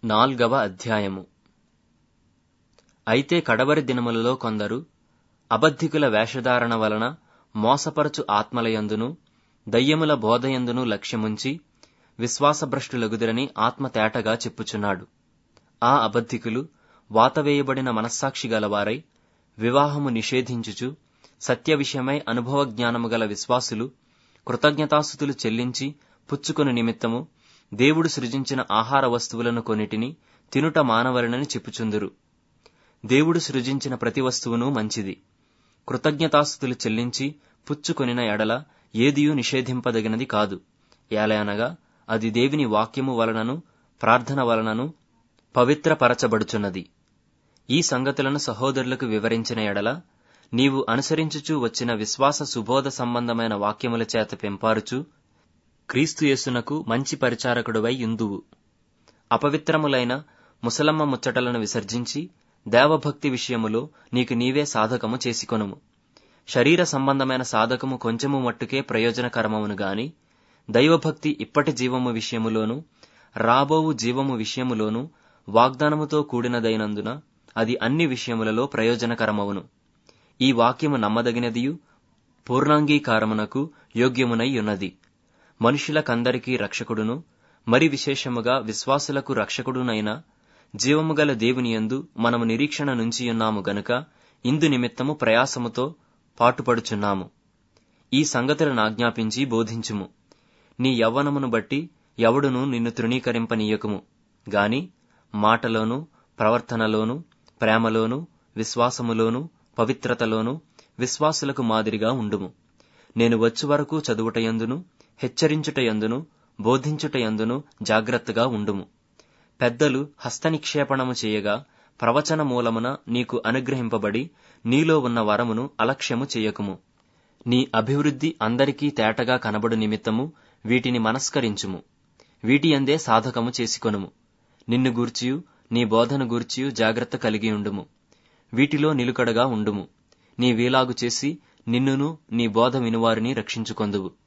నాల్గవ అధ్యాయము అయితే కడవరి దినములలో కొందరు అబద్ధికుల వేషధారణ వలన మోసపరచు ఆత్మలయందును దయ్యముల బోధయందును లక్ష్యముంచి విశ్వాసభ్రష్టులగుదిరని ఆత్మ తేటగా చెప్పుచున్నాడు ఆ అబద్ధికులు వాతవేయబడిన మనస్సాక్షి గలవారై వివాహము నిషేధించుచు సత్య విషయమై అనుభవ జ్ఞానము గల విశ్వాసులు కృతజ్ఞతాస్థుతులు చెల్లించి పుచ్చుకొను నిమిత్తము దేవుడు సృజించిన ఆహార వస్తువులను కొన్నిటిని తినుట మానవలనని చెప్పుచుందురు దేవుడు సృజించిన ప్రతి వస్తువును మంచిది కృతజ్ఞతాస్థుతులు చెల్లించి పుచ్చుకొనిన ఎడల ఏదియూ నిషేధింపదగినది కాదు ఏలయనగా అది దేవుని వాక్యము వలనను ప్రార్థన వలనను పవిత్రపరచబడుచున్నది ఈ సంగతులను సహోదరులకు వివరించిన ఎడల నీవు అనుసరించుచూ వచ్చిన విశ్వాస సుబోధ సంబంధమైన వాక్యముల చేత పెంపారుచు క్రీస్తు యేసునకు మంచి పరిచారకుడువై యుందువు అపవిత్రములైన ముసలమ్మ ముచ్చటలను విసర్జించి దేవభక్తి విషయములో నీకు నీవే సాధకము చేసుకొనుము శరీర సంబంధమైన సాధకము కొంచెము మట్టుకే ప్రయోజనకరమవును గాని దైవభక్తి ఇప్పటి జీవము విషయములోను రాబోవు జీవము విషయములోను వాగ్దానముతో కూడినదైనందున అది అన్ని విషయములలో ప్రయోజనకరమవును ఈ వాక్యము నమ్మదగినదియు పూర్ణాంగీకారమునకు యోగ్యమునై ఉన్నది మనుషులకందరికీ రక్షకుడును మరి విశేషముగా విశ్వాసులకు రక్షకుడునైన జీవము గల దేవునియందు మనము నిరీక్షణ నుంచియున్నాము గనుక ఇందు నిమిత్తము ప్రయాసముతో పాటుపడుచున్నాము ఈ సంగతులను ఆజ్ఞాపించి బోధించుము నీ యవ్వనమును బట్టి ఎవడును నిన్ను తృణీకరింపనీయకుము గాని మాటలోను ప్రవర్తనలోను ప్రేమలోను విశ్వాసములోను పవిత్రతలోను విశ్వాసులకు మాదిరిగా ఉండుము నేను వచ్చు వరకు చదువుటయందును హెచ్చరించుటయందును బోధించుటయందును జాగ్రత్తగా ఉండుము పెద్దలు హస్తనిక్షేపణము చేయగా ప్రవచన మూలమున నీకు అనుగ్రహింపబడి నీలో ఉన్న వరమును అలక్ష్యము చేయకుము నీ అభివృద్ధి అందరికీ తేటగా కనబడు నిమిత్తము వీటిని మనస్కరించుము వీటి అందే సాధకము చేసుకొనుము నిన్ను గూర్చియు నీ బోధన గూర్చియు జాగ్రత్త కలిగి ఉండుము వీటిలో నిలుకడగా ఉండుము నీ వీలాగు చేసి నిన్నును నీ బోధ వినువారిని రక్షించుకొందువు